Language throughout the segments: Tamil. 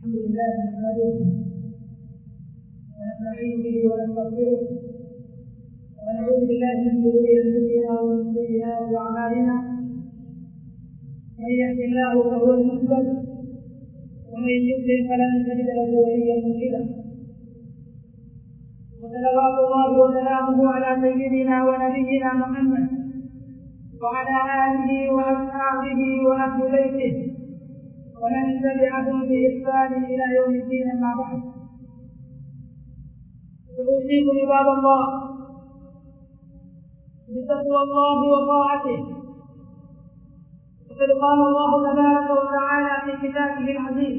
الحمد لله نحمده ونستعين به ونستغفره ونعوذ بالله من شرور انفسنا ومن سيئات اعمالنا من يهد الله فهو المهتد ومن يضلل فلن تجد له وليا مرشدا وصلوات الله وسلامه على سيدنا ونبينا محمد وعلى اله واصحابه واهل بيته ومن تبعهم بإحسان إلى يوم الدين أما بعد فأوصيكم عباد الله بتقوى الله وطاعته وقد قال الله تبارك وتعالى في كتابه العزيز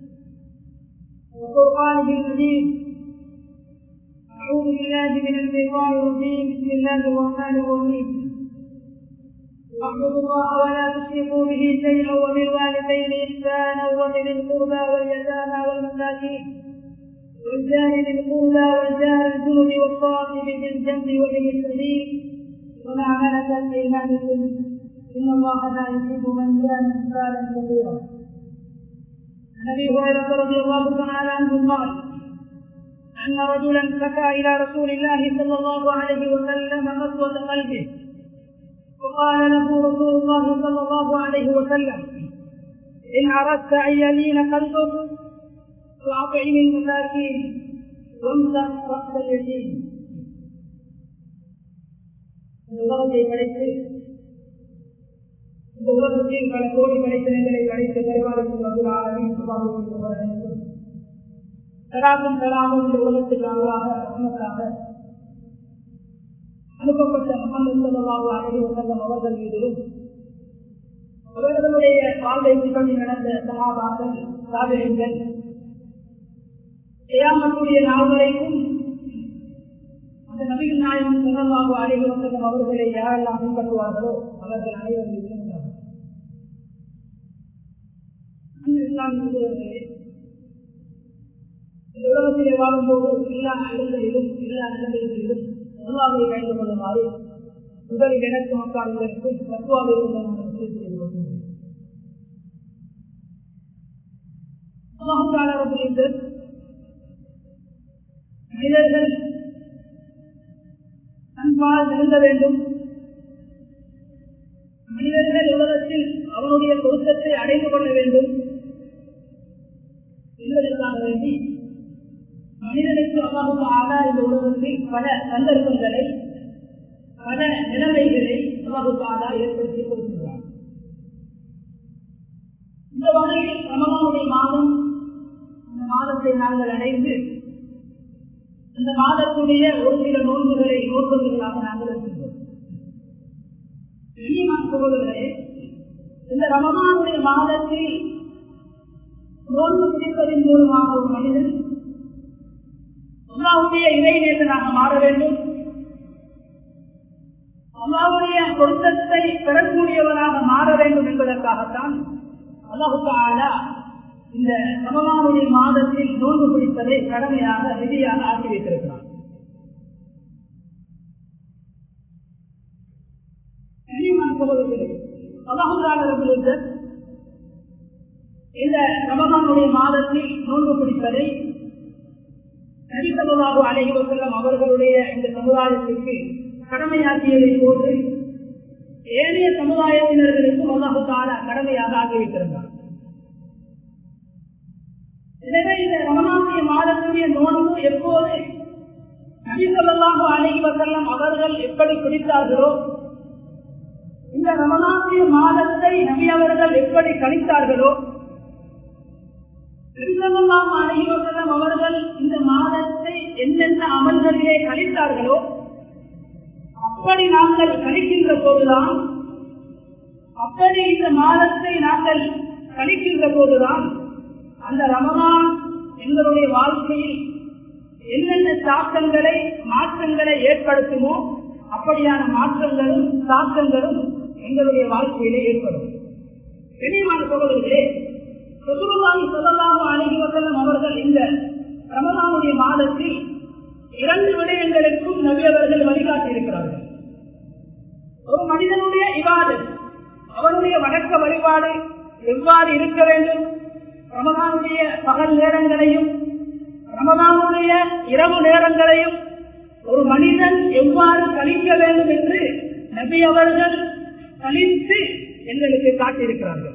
وقرآنه المجيد أعوذ بالله من الشيطان الرجيم بسم الله الرحمن الرحيم واعبدوا الله ولا تشركوا به شيئا وبالوالدين احسانا وبذي القربى واليتامى والمساكين والجار ذي القربى والجار الجنب والصاحب بالجنب وابن السبيل وما ملكت ايمانكم ان الله لا يحب من كان مثقالا كبيرا عن ابي هريره رضي الله تعالى عنه قال ان رجلا شكا الى رسول الله صلى الله عليه وسلم قسوه قلبه وقال له رسول الله صلى الله عليه وسلم إن أردت أن يلين قلبك فأطعم المساكين وامسح رأس اليتيم இந்த உலகத்தை படைத்து இந்த உலகத்தில் பல கோடி படைத்தனங்களை படைத்த பெருமாளுக்கும் சராசும் சராமும் இந்த உலகத்தில் அல்லாக ரஹ்மத்தாக அனுப்பப்பட்ட முகமது சல்லாஹூ அலி வசல்லம் அவர்கள் மீதிலும் அவர்களுடைய வாழ்வை பின்பற்றி நடந்த சகாபாக்கள் சாதனைகள் செய்யாமக்கூடிய நாள் வரைக்கும் அந்த நபிகள் நாயகம் சல்லாஹூ அலி வசல்லம் அவர்களை யாரெல்லாம் பின்பற்றுவார்களோ அவர்கள் அனைவரும் மீதிலும் இந்த உலகத்திலே வாழும்போது எல்லா இடங்களிலும் எல்லா நிலைமைகளிலும் அல்லாவை கலந்து கொள்ளுமாறு முதலில் எனக்கு மக்களுக்கும் தத்துவாவை மனிதர்கள் தன்பால் நிறுத்த வேண்டும் மனிதர்கள் உலகத்தில் அவனுடைய பொருத்தத்தை அடைந்து கொள்ள வேண்டும் என்பதற்காக வேண்டி மனிதனுக்கு அல்லாஹால இந்த உலகத்தில் பல சந்தர்ப்பங்களை பல நிலைமைகளை அல்லாஹால ஏற்படுத்தி கொடுக்கின்றார் இந்த வகையில் ரமதானுடைய மாதம் அந்த மாதத்தை நாங்கள் அடைந்து அந்த மாதத்துடைய ஒரு சில நோன்புகளை நோக்குவதற்காக நாங்கள் இருக்கின்றோம் சகோதரர்களே இந்த ரமதானுடைய மாதத்தில் நோன்பு பிடிப்பதன் மூலமாக ஒரு மனிதன் அல்லாவுடைய இறைநேசனாக மாற வேண்டும் அல்லாவுடைய பொருத்தத்தை பெறக்கூடியவனாக மாற வேண்டும் என்பதற்காகத்தான் அல்லாஹுக்காலா இந்த ரமலானுடைய மாதத்தில் நோன்பு பிடிப்பதை கடமையாக விதியாக ஆக்கி வைத்திருக்கிறார் அல்லாஹுக்காலர்களுக்கு இந்த ரமலானுடைய மாதத்தில் நோன்பு பிடிப்பதை நபிசல்லாஹு அலஹி வசல்லம் அவர்களுடைய இந்த சமுதாயத்திற்கு கடமையாக்கியதை போன்று ஏனைய சமுதாயத்தினர்களுக்கும் அல்லாஹு தாலா கடமையாக ஆக்கி வைத்திருந்தார் எனவே இந்த ரமணாசிய மாதத்துடைய நோன்பு எப்போது நபிசல்லாஹு அலஹி வசல்லம் அவர்கள் எப்படி பிடித்தார்களோ இந்த ரமணாசிய மாதத்தை நபி அவர்கள் எப்படி கணித்தார்களோ அனைவரும் அவர்கள் இந்த மாதத்தை என்னென்ன அமல்களிலே கழித்தார்களோ அப்படி நாங்கள் கழிக்கின்ற போதுதான் அப்படி இந்த மாதத்தை நாங்கள் கழிக்கின்ற போதுதான் அந்த ரமதான் எங்களுடைய வாழ்க்கையில் என்னென்ன தாக்கங்களை மாற்றங்களை ஏற்படுத்துமோ அப்படியான மாற்றங்களும் தாக்கங்களும் எங்களுடைய வாழ்க்கையிலே ஏற்படும் பெரியமான சகோதரர்களே ரசூலுல்லாஹி ஸல்லல்லாஹு அலைஹி வஸல்லம் அவர்கள் இந்த ரமலானுடைய மாதத்தில் இரண்டு விடயங்களுக்கும் நபி அவர்கள் வழிகாட்டி இருக்கிறார்கள் ஒரு மனிதனுடைய இவாதத் அவனுடைய வணக்க வழிபாடு எவ்வாறு இருக்க வேண்டும் ரமதானுடைய பகல் நேரங்களையும் ரமதானுடைய இரவு நேரங்களையும் ஒரு மனிதன் எவ்வாறு கழிக்க வேண்டும் என்று நபி அவர்கள் கழித்து எங்களுக்கு காட்டியிருக்கிறார்கள்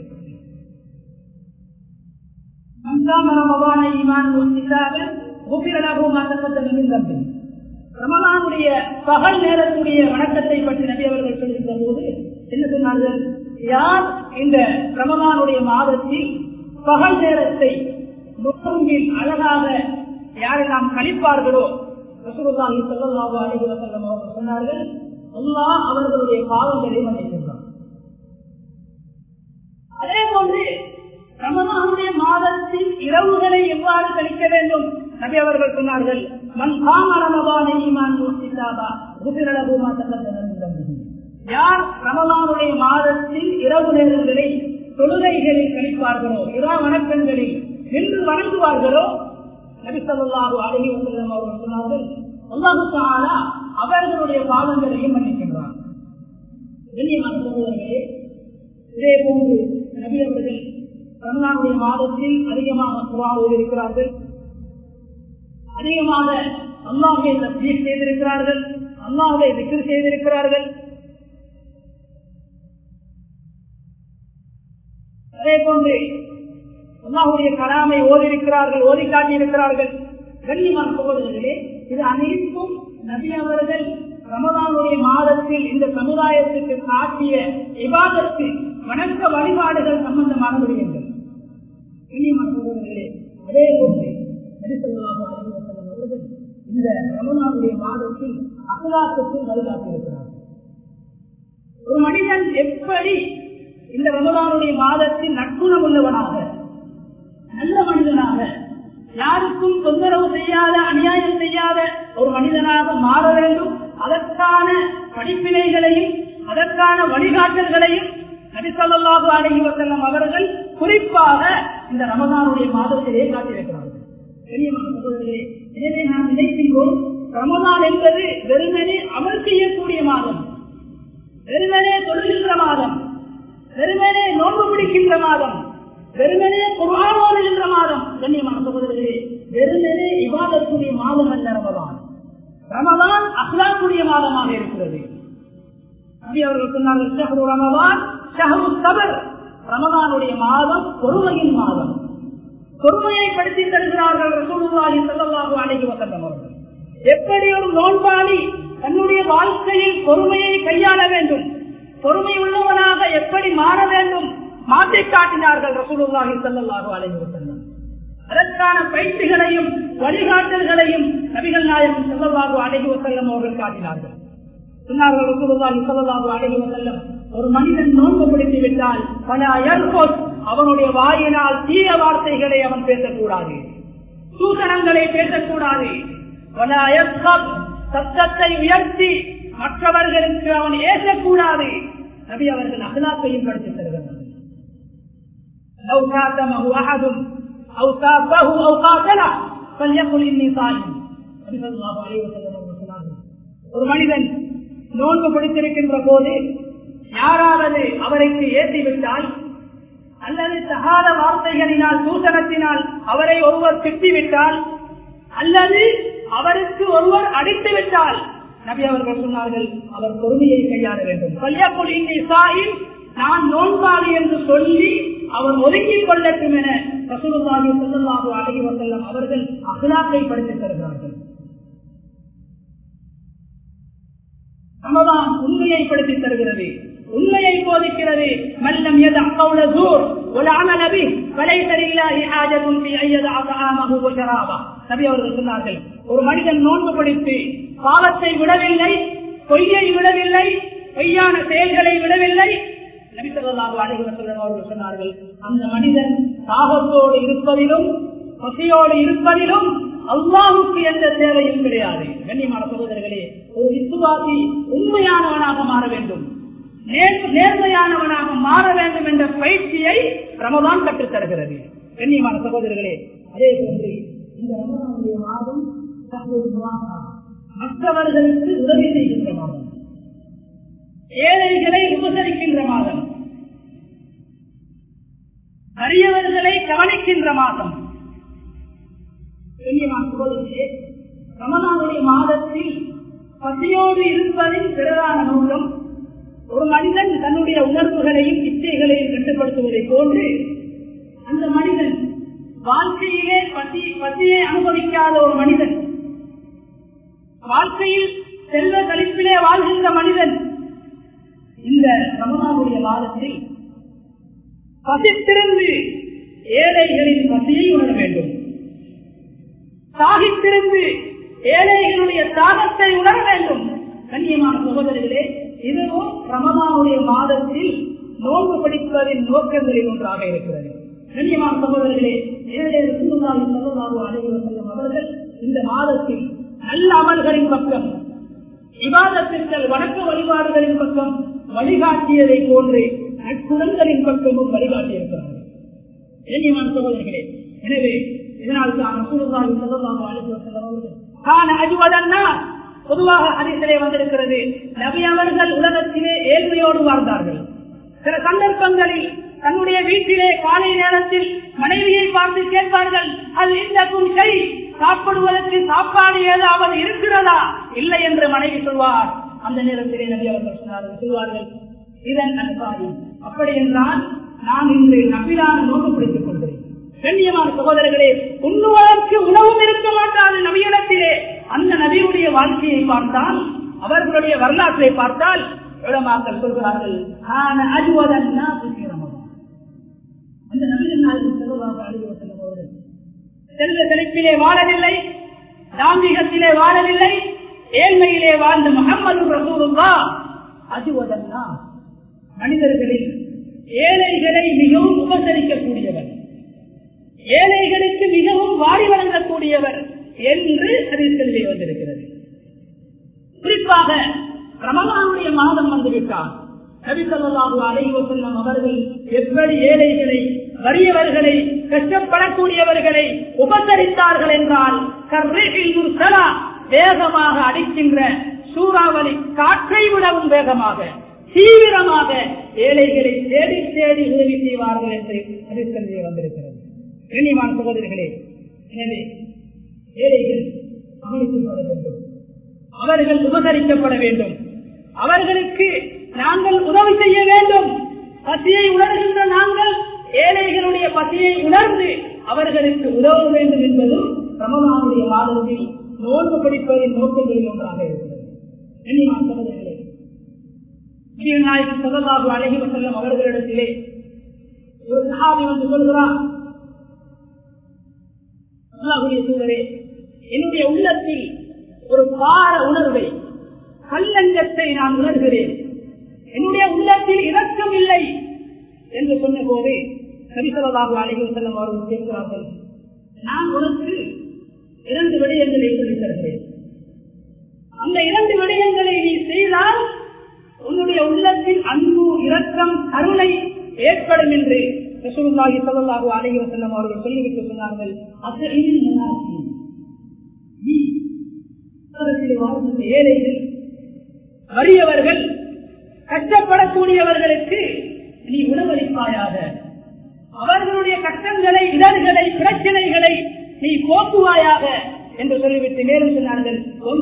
ரமலானுடைய பகல் நேரத்துடைய வணக்கத்தை பற்றி நபி அவர்கள் சொல்கின்ற போது என்ன சொன்னார்கள் யார் இந்த ரமலானுடைய மாதத்தில் பகல் நேரத்தை நுகர்வில் அழகாக யாரெல்லாம் கழிப்பார்களோ ரசூலுல்லாஹி ஸல்லல்லாஹு அலைஹி வஸல்லம் அவர்கள் சொன்னார்கள் அல்லாஹ் அவர்களுடைய பாவங்களை மன்னிக்கின்றான் அதே போன்று ரமலானுடைய மாதத்தில் இரவுகளை எவ்வாறு கழிக்க வேண்டும் நபி அவர்கள் சொன்னார்கள் மன் காம ரமலானை ஈமான் முஸ்லிசாபா குபிரலகு மாதம் யார் ரமலானுடைய மாதத்தில் இரவு நேரங்களை தொழுகைகளில் கழிப்பார்களோ இரா வணக்கங்களில் நின்று வணங்குவார்களோ நபிசல்லாஹு அழகி வசல்லம் அவர்கள் சொன்னார்கள் அல்லாஹு தாலா அவர்களுடைய பாவங்களையும் மன்னிக்கின்றார் கண்ணியமான சகோதரர்களே இதே போன்று நபி அவர்கள் ரமலானுடைய மாதத்தில் அதிகமாக குரான் இருக்கிறார்கள் அதிகமாக அல்லாஹை தஸ்மீர் செய்திருக்கிறார்கள் அல்லாஹை விக்கிர் செய்திருக்கிறார்கள் அதே போன்று அல்லாஹுடைய கலாமை ஓதிருக்கிறார்கள் ஓதி காட்டியிருக்கிறார்கள் கண்ணியமான சகோதரர்களே இது அனைத்தும் நபி அவர்கள் ரமதானுடைய மாதத்தில் இந்த சமுதாயத்துக்கு காட்டிய விவாதத்து வணக்க வழிபாடுகள் சம்பந்தமான விடயங்கள் கண்ணியமான சகோதரர்களே அதே போன்று நபிசல்லாஹு அலிவசல்லம் அவர்கள் இந்த ரமதானுடைய மாதத்தில் அகலாத்துக்கும் வழிகாட்டியிருக்கிறார்கள் ஒரு மனிதன் எப்படி இந்த ரமதானுடைய மாதத்தில் நட்புணம் உள்ளவனாக நல்ல மனிதனாக யாருக்கும் தொந்தரவு செய்யாத அநியாயம் செய்யாத ஒரு மனிதனாக மாற வேண்டும் அதற்கான படிப்பினைகளையும் அதற்கான வழிகாட்டல்களையும் நபிசல்லாஹு அலஹி வசல்லம் அவர்கள் குறிப்பாக இந்த ரமதானுடைய மாதத்திலே காட்டியிருக்கிறார்கள் எனவே நாம் நினைக்கின்றோம் ரமதான் என்பது வெறுமனே அமல் செய்யக்கூடிய மாதம் வெறுமனே தொழுகின்ற மாதம் வெறுமனே நோன்பு பிடிக்கின்ற மாதம் வெறுமனே குரானோடுகின்ற மாதம் கண்ணியமான சகோதரர்களே வெறுமனே இவாதக்கூடிய மாதம் அல்ல ரமதான் ரமதான் அஹ்லாக்குடைய மாதமாக இருக்கிறது நபி அவர்கள் சொன்னார்கள் ஷஹரு ரமதான் ஷஹரு சபர் ரமதானுடைய மாதம் பொறுமையின் மாதம் பொறுமையை படுத்தி தருகிறார்கள் ரசூலுல்லாஹி ஸல்லல்லாஹு அலைஹி வஸல்லம் அவர்கள் எப்படி ஒரு நோன்பாளி தன்னுடைய வாழ்க்கையில் பொறுமையை கையாள வேண்டும் பொறுமை உள்ளவனாக எப்படி மாற வேண்டும் மாற்றி காட்டினார்கள் ரசூலுல்லாஹி ஸல்லல்லாஹு அலைஹி வஸல்லம் அதற்கான பயிற்சிகளையும் வழிகாட்டல்களையும் நபிகள் நாயகம் ஸல்லல்லாஹு அலைஹி வஸல்லம் அவர்கள் காட்டினார்கள் சொன்னார்கள் ரசூலுல்லாஹி ஸல்லல்லாஹு அலைஹி வஸல்லம் ஒரு மனிதன் நோன்பு பிடித்து விட்டால் பல அயர்கோட் அவனுடைய வாயினால் தீய வார்த்தைகளை அவன் பேசக்கூடாது சூசனங்களை பேசக்கூடாது பல அயர்கப் சத்தத்தை உயர்த்தி மற்றவர்களுக்கு அவன் ஏசக்கூடாது நபி அவர்கள் அகலாக்கையும் படித்து தருகிறார்கள் لو كاتمه أحد أو كافه أو قاتله فليقل إني صائم நபி ஸல்லல்லாஹு அலைஹி வஸல்லம் அவர்கள் சொன்னார்கள் ஒரு மனிதன் நோன்பு பிடித்திருக்கின்ற போது யாராவது அவருக்கு ஏற்றிவிட்டால் அல்லது தகாத வார்த்தைகளினால் சூசனத்தினால் அவரை ஒருவர் திட்டிவிட்டால் அல்லது அவருக்கு ஒருவர் அடித்து விட்டால் நபி அவர்கள் சொன்னார்கள் அவர் பொறுமையை கையாள வேண்டும் பள்ளியக்குள் இன்னை சாயின் நான் நோன்பாளி என்று சொல்லி அவர் ஒதுக்கிக் கொள்ளட்டும் என ரசூலுல்லாஹி ஸல்லல்லாஹு அலைஹி வஸல்லம் அவர்கள் அகலாக்கை படித்து தருகிறார்கள் ரமதான் உண்மையை படுத்தி தருகிறது உண்மையை போதிக்கிறது மல்லம் எது அக்கவுல ஜூர் ஒரு அமலபி வலைத்தரில்லாஹி ஹாஜத்தும் ஃபி ஐயது அதாமஹு வ ஷராபா நபி அவர்கள் சொன்னார்கள் ஒரு மனிதன் நோன்பு பிடித்து பாவத்தை விடவில்லை பொய்யை விடவில்லை பொய்யான செயல்களை விடவில்லை நபி ஸல்லல்லாஹு அலைஹி வஸல்லம் அவர்கள் சொன்னார்கள் அந்த மனிதன் தாகத்தோடு இருப்பதிலும் பசியோடு இருப்பதிலும் அல்லாஹுக்கு எந்த தேவையும் கிடையாது கண்ணியமான சகோதரர்களே ஒரு விசுவாசி உண்மையானவனாக மாற வேண்டும் நேர்மையானவனாக மாற வேண்டும் என்ற பயிற்சியை ரமதான் கற்றுத் தருகிறது கண்ணியமான சகோதரர்களே அதே போன்று இந்த ரமதானுடைய மாதம் மற்றவர்களுக்கு உதவி செய்கின்ற மாதம் ஏழைகளை உபசரிக்கின்ற மாதம் வறியவர்களை கவனிக்கின்ற மாதம் ரமணாவுடைய மாதத்தில் பசியோடு இருப்பதின் பிரதான நோக்கம் ஒரு மனிதன் தன்னுடைய உணர்வுகளையும் இச்சைகளையும் கட்டுப்படுத்துவதை போன்று அந்த மனிதன் வாழ்க்கையிலே பசி பசியை அனுபவிக்காத ஒரு மனிதன் வாழ்க்கையில் செல்வ கழிப்பிலே வாழ்கின்ற மனிதன் இந்த ரமணாவுடைய மாதத்தில் பசித்திருந்து ஏழைகளின் பசியை உணர வேண்டும் சாகித்திருந்து ஏழைகளுடைய தாகத்தை உணர வேண்டும் கண்ணியமான சகோதரர்களே இதுவும் ரமதானுடைய மாதத்தில் நோன்பு படிப்பதின் நோக்கங்களில் ஒன்றாக இருக்கிறது கண்ணியமான சகோதரர்களே ஏழை சுற்றுலாவின் சகோதராக அனைவரும் செல்லும் அவர்கள் இந்த மாதத்தில் நல்ல அமல்களின் பக்கம் விவாதத்திற்கள் வணக்க வழிபாடுகளின் பக்கம் வழிகாட்டியதை போன்று நட்புணங்களின் பக்கமும் வழிகாட்டியிருக்கிறார்கள் கண்ணியமான சகோதரர்களே எனவே இதனால் தான் ரசூலுல்லாஹி ஸல்லல்லாஹு அலைஹி வஸல்லம் அவர்கள் கான அஜ்வதன்னா பொதுவாக அதிசலே வந்திருக்கிறது நபி அவர்கள் உலகத்திலே ஏழ்மையோடு வாழ்ந்தார்கள் சில சந்தர்ப்பங்களில் தன்னுடைய வீட்டிலே காலை நேரத்தில் மனைவியை பார்த்து கேட்பார்கள் அது இந்த கை சாப்பிடுவதற்கு சாப்பாடு ஏதாவது இருக்கிறதா இல்லை என்று மனைவி சொல்வார் அந்த நேரத்திலே நபி அவர்கள் சொன்னார்கள் சொல்வார்கள் இதன் அன்பாரி அப்படி என்றால் நான் இன்று நபிலான நோக்கு பிடித்துக் கொள்கிறேன் கண்ணியமான சகோதரர்களே உண்ணுவதற்கு உணவும் இருக்க மாட்டாது நபியிடத்திலே அந்த நபியுடைய வாழ்க்கையை பார்த்தால் அவர்களுடைய வரலாற்றை பார்த்தால் உலமாக்கள் சொல்கிறார்கள் அந்த நபியின் செல்வ செழிப்பிலே வாழவில்லை தாம்பிகத்திலே வாழவில்லை ஏழ்மையிலே வாழ்ந்த முகமது ரசூலுல்லா அஜுவதன்னா மனிதர்களில் ஏழைகளை மிகவும் உபசரிக்கக்கூடியவர் ஏழைகளுக்கு மிகவும் வாரி வழங்கக்கூடியவர் என்று ஹரிசல்லே வந்திருக்கிறது குறிப்பாக ரமலானுடைய மாதம் வந்துவிட்டார் நபிசல்லாஹு அலைவசல்லம் அவர்கள் எப்படி ஏழைகளை வறியவர்களை கஷ்டப்படக்கூடியவர்களை உபசரித்தார்கள் என்றால் கர்ரேகில் வேகமாக அடிக்கின்ற சூறாவளி காற்றை விடவும் வேகமாக தீவிரமாக ஏழைகளை தேடி தேடி உதவி செய்வார்கள் என்று ஹரிசல்லே வந்திருக்கிறது கண்ணியமான சகோதரிகளே எனவே ஏழைகள் கவனிக்கப்பட வேண்டும் அவர்கள் உபசரிக்கப்பட வேண்டும் அவர்களுக்கு நாங்கள் உதவி செய்ய வேண்டும் பசியை உணர்கின்ற நாங்கள் ஏழைகளுடைய பசியை உணர்ந்து அவர்களுக்கு உதவ வேண்டும் என்பதும் ரமதானுடைய மாதத்தில் நோன்பு படிப்பதின் நோக்கங்களில் ஒன்றாக இருக்கிறது கண்ணியமான சகோதரிகளே நாயகம் சொல்லலாக அழகி செல்லும் அவர்களிடத்திலே ஒரு சகாவி வந்து சொல்கிறார் அல்லாஹுடைய சூழலே என்னுடைய உள்ளத்தில் ஒரு பார உணர்வை கல்லஞ்சத்தை நான் உணர்கிறேன் என்னுடைய உள்ளத்தில் இரக்கம் இல்லை என்று சொன்ன போது சரிசலதாக அழைகள் செல்லும் அவர்கள் கேட்கிறார்கள் நான் உனக்கு இரண்டு விடயங்களை சொல்லித் தருகிறேன் அந்த இரண்டு விடயங்களை நீ செய்தால் உன்னுடைய உள்ளத்தில் அன்பு இரக்கம் கருணை ஏற்படும் என்று ரசூலுல்லாஹி ஸல்லல்லாஹு அலைஹி வஸல்லம் அவர்கள் சொல்லிவிட்டு சொன்னார்கள் அத்தகையில் முனாஃபி நீ உலகத்தில் வாழ்கின்ற ஏழைகள் வறியவர்கள் கஷ்டப்படக்கூடியவர்களுக்கு நீ உணவளிப்பாயாக அவர்களுடைய கஷ்டங்களை இடர்களை பிரச்சனைகளை நீ போக்குவாயாக என்று சொல்லிவிட்டு மேலும் சொன்னார்கள்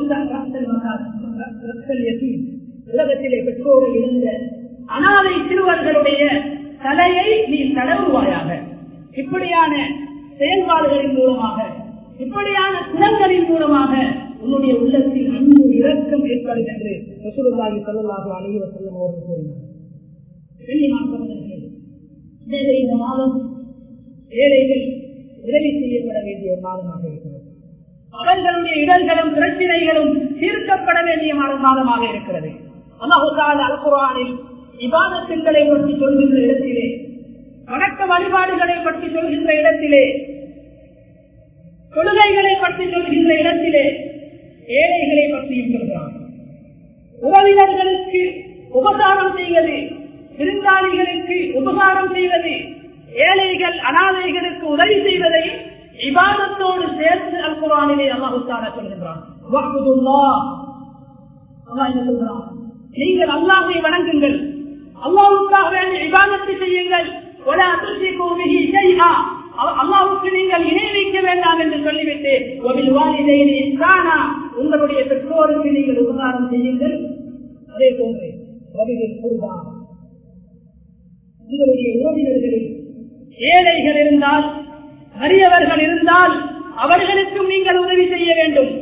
உலகத்திலே பெற்றோரை இருந்த அனாதை சிறுவர்களுடைய தலையை நீ தடவுவாயாக இப்படியான செயல்பாடுகளின் மூலமாக இப்படியான குணங்களின் மூலமாக உன்னுடைய உள்ளத்தில் அன்பு இரக்கம் ஏற்படும் என்று ரசூலுல்லாஹி ஸல்லல்லாஹு அலைஹி வஸல்லம் அவர்கள் கூறினார் கண்ணியமான சகோதரர்களே எனவே இந்த மாதம் ஏழைகள் உதவி செய்யப்பட வேண்டிய ஒரு மாதமாக இருக்கிறது அவர்களுடைய இடர்களும் பிரச்சனைகளும் தீர்க்கப்பட வேண்டிய மாதமாக இருக்கிறது அல்லாஹால அல்குரானில் இபாதத்துக்களை பற்றி சொல்கின்ற இடத்திலே வணக்க வழிபாடுகளை பற்றி சொல்கின்ற இடத்திலே தொழுகைகளை பற்றி சொல்கின்ற இடத்திலே ஏழைகளை பற்றியும் சொல்கிறார் உறவினர்களுக்கு உபகாரம் செய்வது விருந்தாளிகளுக்கு உபகாரம் செய்வது ஏழைகள் அனாதைகளுக்கு உதவி செய்வதை இபாதத்தோடு சேர்த்து அல் குரானிலே அல்லாஹுத்தான சொல்கின்றான் நீங்கள் அல்லாஹை வணங்குங்கள் அல்லாவுக்காக வேண்டிய விவாதத்தை செய்யுங்கள் ولا تشركوا به شيئا அல்லாவுக்கு நீங்கள் இணை வைக்க வேண்டாம் என்று சொல்லிவிட்டு வாலிதையின் இன்சானா உங்களுடைய பெற்றோருக்கு நீங்கள் உபகாரம் செய்யுங்கள் அதே போன்று வபிதில் குருபா உங்களுடைய உறவினர்களில் ஏழைகள் இருந்தால் வறியவர்கள் இருந்தால் அவர்களுக்கும் நீங்கள் உதவி செய்ய வேண்டும்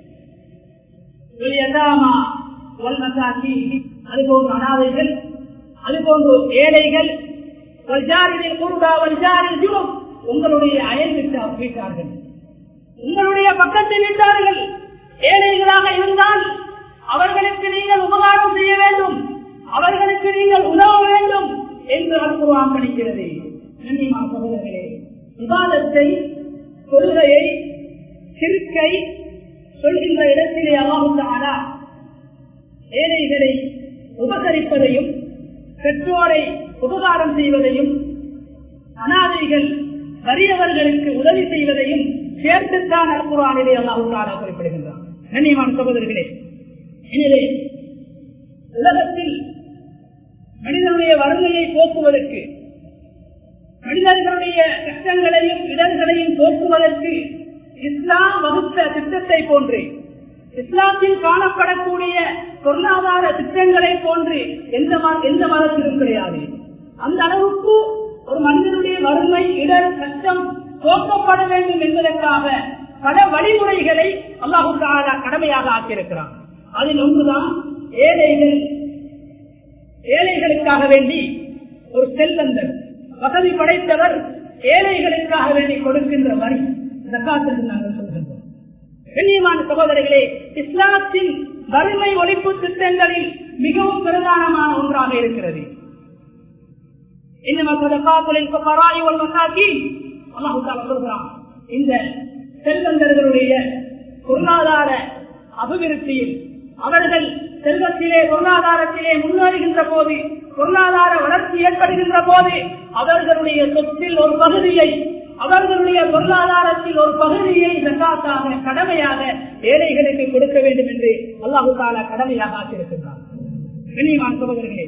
அதுபோன்று அனாதைகள் அதுபோன்று ஏழைகள் உங்களுடைய அயல் வீட்டார்கள் உங்களுடைய பக்கத்து வீட்டார்கள் ஏழைகளாக இருந்தால் அவர்களுக்கு நீங்கள் உபகாரம் செய்ய வேண்டும் அவர்களுக்கு நீங்கள் உதவ வேண்டும் என்று அற்புதம் படிக்கிறது சகோதரர்களே விவாதத்தை கொள்கையை சிறுக்கை சொல்கின்ற இடத்திலே அல்லாஹுத்தாரா ஏழைகளை உபகரிப்பதையும் பெற்றோரை உபகாரம் செய்வதையும் அனாதைகள் வறியவர்களுக்கு உதவி செய்வதையும் சேர்த்துத்தான் அல்குரானிலே அல்லாஹுத்தாரா குறிப்பிடுகின்றார் கண்ணியமான சகோதரர்களே எனவே உலகத்தில் மனிதனுடைய வறுமையை போக்குவதற்கு மனிதர்களுடைய கஷ்டங்களையும் இடர்களையும் போக்குவதற்கு இஸ்லாம் வகுத்த திட்டத்தை போன்று இஸ்லாத்தில் காணப்படக்கூடிய பொருளாதார திட்டங்களை போன்று எந்த எந்த மதத்திலும் கிடையாது அந்த அளவுக்கு ஒரு மனிதனுடைய வறுமை இடர் கஷ்டம் போக்கப்பட வேண்டும் என்பதற்காக பல வழிமுறைகளை அல்லாஹு கடமையாக ஆக்கியிருக்கிறார் அதில் ஒன்றுதான் ஏழைகள் ஏழைகளுக்காக வேண்டி ஒரு செல்வந்தர் வசதி படைத்தவர் ஏழைகளுக்காக வேண்டி கொடுக்கின்ற வரி ஜக்காத் என்று நாங்கள் சொல்கின்றோம் கண்ணியமான சகோதரர்களே இஸ்லாத்தின் வறுமை ஒழிப்பு திட்டங்களில் மிகவும் பிரதானமான ஒன்றாக இருக்கிறது இந்த செல்வந்தர்களுடைய பொருளாதார அபிவிருத்தியில் அவர்கள் செல்வத்திலே பொருளாதாரத்திலே முன்னேறுகின்ற போது பொருளாதார வளர்ச்சி ஏற்படுகின்ற போது அவர்களுடைய சொத்தில் ஒரு பகுதியை அவர்களுடைய பொருளாதாரத்தில் ஒரு பகுதியை ஜக்காத்தாக கடமையாக ஏழைகளுக்கு கொடுக்க வேண்டும் என்று அல்லாஹு தாலா கடமையாக ஆக்கியிருக்கின்றார் கண்ணியமான சகோதரர்களே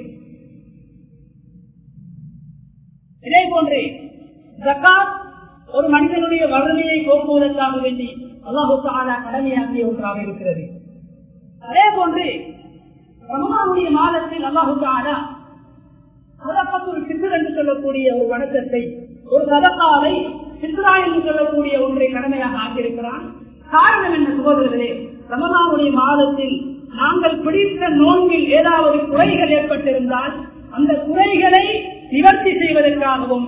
இதே போன்று ஜக்காத் ஒரு மனிதனுடைய வறுமையை போக்குவதற்காக வேண்டி அல்லாஹு தாலா கடமையாக்கிய ஒன்றாக இருக்கிறது அதே போன்று ரமணாவுடைய மாதத்தில் அல்லாஹு தாலா சதப்பத்துள் சித்தர் என்று சொல்லக்கூடிய ஒரு வணக்கத்தை ஒரு சதக்காவை சித்ரா என்று சொல்லக்கூடிய ஒன்றை கடமையாக ஆக்கியிருக்கிறான் காரணம் என்ன சகோதரர்களே ரமதானுடைய மாதத்தில் நாங்கள் பிடித்த நோன்பில் ஏதாவது குறைகள் ஏற்பட்டிருந்தால் அந்த குறைகளை நிவர்த்தி செய்வதற்காகவும்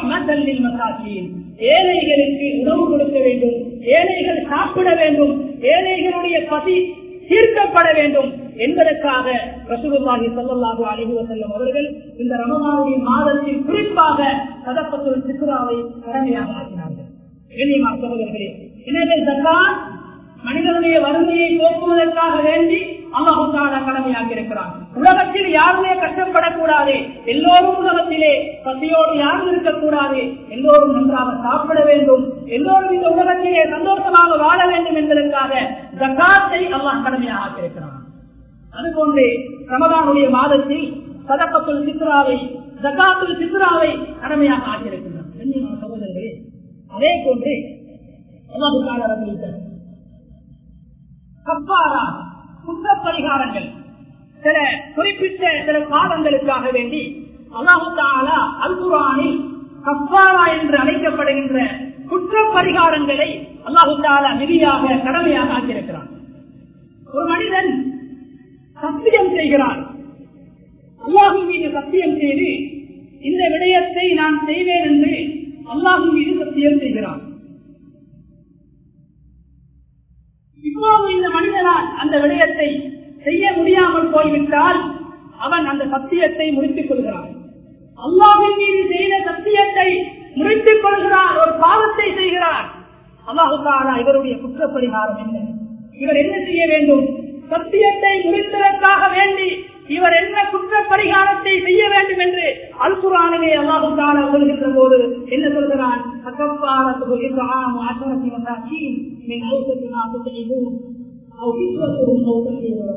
ஏழைகளுக்கு உணவு கொடுக்க வேண்டும் ஏழைகள் சாப்பிட வேண்டும் ஏழைகளுடைய பசி தீர்க்கப்பட வேண்டும் என்பதற்காக ரசூலுல்லாஹி ஸல்லல்லாஹு அலைஹி வஸல்லம் அவர்கள் இந்த ரமலானுடைய மாதத்தில் குறிப்பாக சதப்பத்துல் சித்ராவை கடமையாக ஆக்கினார்கள் கண்ணியமான சகோதரர்களே எனவே ஜக்காத் மனிதனுடைய வறுமையை போக்குவதற்காக வேண்டி அல்லாஹு தாலா கடமையாக்கி இருக்கிறான் உலகத்தில் யாருமே கஷ்டப்படக்கூடாது எல்லோரும் உலகத்திலே பசியோடு யாரும் இருக்கக்கூடாது எல்லோரும் நன்றாக சாப்பிட வேண்டும் எல்லோரும் இந்த உலகத்திலே சந்தோஷமாக வாழ வேண்டும் என்பதற்காக ஜக்காத்தை அல்லாஹ் கடமையாக ஆக்கியிருக்கிறான் அதுபோன்று ரமதானுடைய மாதத்தில் சதக்கத்துல் சித்ராவை ஜக்காத்துல் சித்ராவை கடமையாக ஆக்கியிருக்கிறார் கண்ணியமான சகோதரர்களே அதே போன்று அல்லாஹு தாலா அறிவித்தார் கப்பாரா குற்ற பரிகாரங்கள் சில குறிப்பிட்ட சில காலங்களுக்காக வேண்டி அல்லாஹாலா அல்குரானில் கப்பாரா என்று அழைக்கப்படுகின்ற குற்ற பரிகாரங்களை அல்லாஹாலா விதியாக கடமையாக ஆக்கியிருக்கிறான் ஒரு மனிதன் சத்தியம் செய்கிறான் அல்லாஹின் மீது சத்தியம் செய்து இந்த விடயத்தை நான் செய்வேன் என்று அல்லாஹின் மீது சத்தியம் செய்கிறான் இப்போது இந்த மனிதனால் அந்த விடயத்தை செய்ய முடியாமல் போய்விட்டால் அவன் அந்த சத்தியத்தை முடித்துக் கொள்கிறான் அல்லாவின் மீது செய்த சத்தியத்தை முடித்துக் கொள்கிறார் ஒரு பாவத்தை செய்கிறார் அல்லாஹுக்கான இவருடைய குற்றப்பரிகாரம் என்ன இவர் என்ன செய்ய வேண்டும் சத்தியத்தை முடித்ததற்காக வேண்டி இவர் என்ன குற்ற பரிகாரத்தை செய்ய வேண்டும் என்று அல்குரானிலே அல்லாஹுக்கான சொல்கின்ற போது என்ன சொல்கிறான்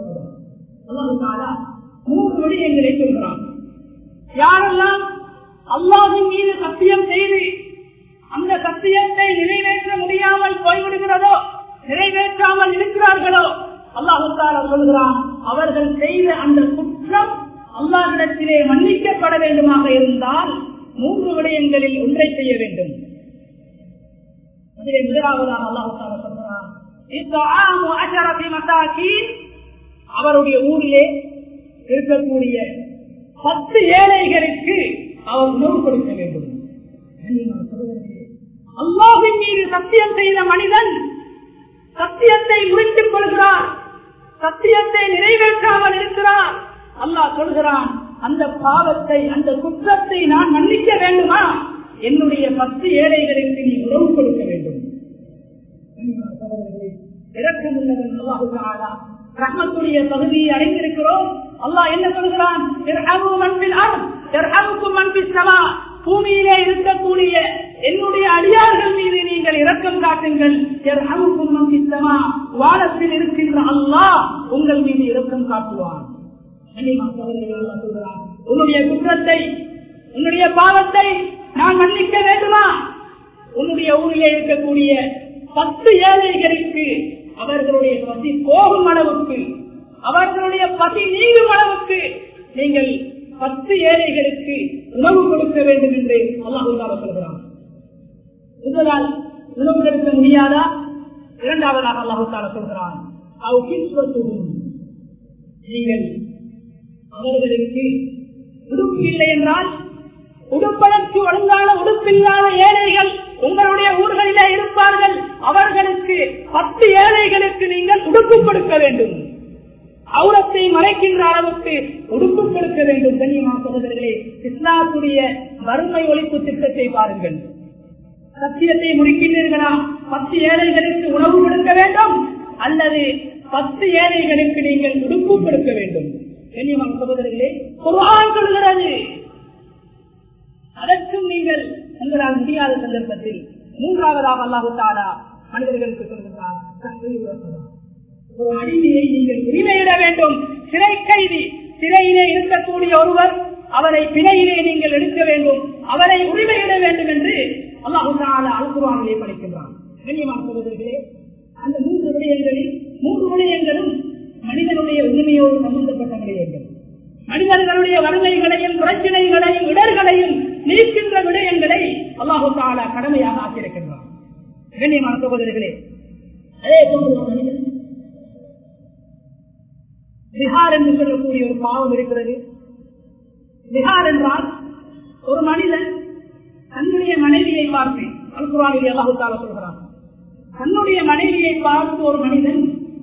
மூன்று விடயங்களை சொல்கிறான் யாரெல்லாம் அல்லாஹின் மீது சத்தியம் செய்து அந்த சத்தியத்தை நிறைவேற்ற முடியாமல் போய்விடுகிறதோ நிறைவேற்றாமல் இருக்கிறார்களோ அல்லாஹால சொல்கிறான் அவர்கள் செய்த அந்த குற்றம் அல்லாஹிடத்திலே மன்னிக்கப்பட வேண்டுமாக இருந்தால் மூன்று விடயங்களில் ஒன்றை செய்ய வேண்டும் அதிலே முதலாவதாக அல்லாஹால சொல்கிறான் இத்ஆமு அஷரத்தி மசாக்கீன் அவருடைய ஊரிலே இருக்கக்கூடிய பத்து ஏழைகளுக்கு அவர் உணவு கொடுக்க வேண்டும் அல்லாஹின் மீது சத்தியம் செய்த மனிதன் சத்தியத்தை முறித்துக் கொள்கிறார் சத்தியத்தை நிறைவேற்றாமல் இருக்கிறார் அல்லாஹ் சொல்கிறான் அந்த பாவத்தை அந்த குற்றத்தை நான் மன்னிக்க வேண்டுமா என்னுடைய பத்து ஏழைகளுக்கு நீ உணவு கொடுக்க வேண்டும் இறக்கமுள்ளவன் அல்லாஹு தாலா ரஹ்மத்துடைய பகுதியை அடைந்திருக்கிறோம் அல்லாஹ் என்ன சொல்கிறான் பூமியிலே இருக்கக்கூடிய என்னுடைய அடியார்கள் மீது நீங்கள் இரக்கம் காட்டுங்கள் வானத்தில் இருக்கின்ற அல்லாஹ் உங்கள் மீது இரக்கம் காட்டுவான் உன்னுடைய குற்றத்தை உன்னுடைய பாவத்தை நான் மன்னிக்க வேண்டுமா உன்னுடைய ஊரிலே இருக்கக்கூடிய பத்து ஏழைகளுக்கு அவர்களுடைய பசி போகும் அளவுக்கு அவர்களுடைய பசி நீங்கும் அளவுக்கு நீங்கள் பத்து ஏழைகளுக்கு உணவு கொடுக்க வேண்டும் என்று அல்லாஹுல்லாக சொல்கிறான் முதலால் உணவு கொடுக்க முடியாதா இரண்டாவதாக அல்லாஹுத்தால சொல்கிறான் நீங்கள் அவர்களுக்கு உடுப்பு இல்லை என்றால் உடுப்பதற்கு ஒழுங்கான உடுப்பில்லாத ஏழைகள் உங்களுடைய ஊர்களிலே இருப்பார்கள் அவர்களுக்கு பத்து ஏழைகளுக்கு நீங்கள் உடுப்பு கொடுக்க வேண்டும் அவுரத்தை மறைக்கின்ற அளவுக்கு உடுப்பு கொடுக்க வேண்டும் கண்ணியமா சகோதரர்களே இஸ்லாத்துடைய வறுமை ஒழிப்பு திட்டத்தை பாருங்கள் சத்தியத்தை முடிக்கின்றீர்களா பத்து ஏழைகளுக்கு உணவு கொடுக்க வேண்டும் அல்லது பத்து ஏழைகளுக்கு நீங்கள் உடுப்பு கொடுக்க வேண்டும் கண்ணியமான சகோதரர்களே குரான் சொல்கிறது அதற்கும் நீங்கள் உங்களால் முடியாத சந்தர்ப்பத்தில் மூன்றாவதாக அல்லாஹு தாலா மனிதர்களுக்கு சொல்கிறார் ஒரு அடிமையை நீங்கள் உரிமையிட வேண்டும் சிறை கைதி சிறையிலே இருக்கக்கூடிய ஒருவர் அவரை பிணையிலே நீங்கள் எடுக்க வேண்டும் அவரை உரிமையிட வேண்டும் என்று அல்லாஹு தாலா அல்குரானிலே படிக்கின்றான் கண்ணியமான சகோதரர்களே அந்த மூன்று விடயங்களில் மூன்று விடயங்களும் மனிதனுடைய உரிமையோடு சம்பந்தப்பட்ட விடயங்கள் மனிதர்களுடைய வறுமைகளையும் பிரச்சனைகளையும் இடர்களையும் நீக்கின்ற விடயங்களை அல்லாஹு தாலா கடமையாக ஆக்கியிருக்கின்றான் கண்ணியமான சகோதரர்களே அதே போன்று ஒரு மனிதன் விஹார் என்று சொல்லக்கூடிய ஒரு பாவம் இருக்கிறது விஹார் என்றால் ஒரு மனிதன் தன்னுடைய மனைவியை பார்த்து அல்குரானில் அல்லாஹு தாலா சொல்கிறான் தன்னுடைய மனைவியை பார்த்து ஒரு மனிதன்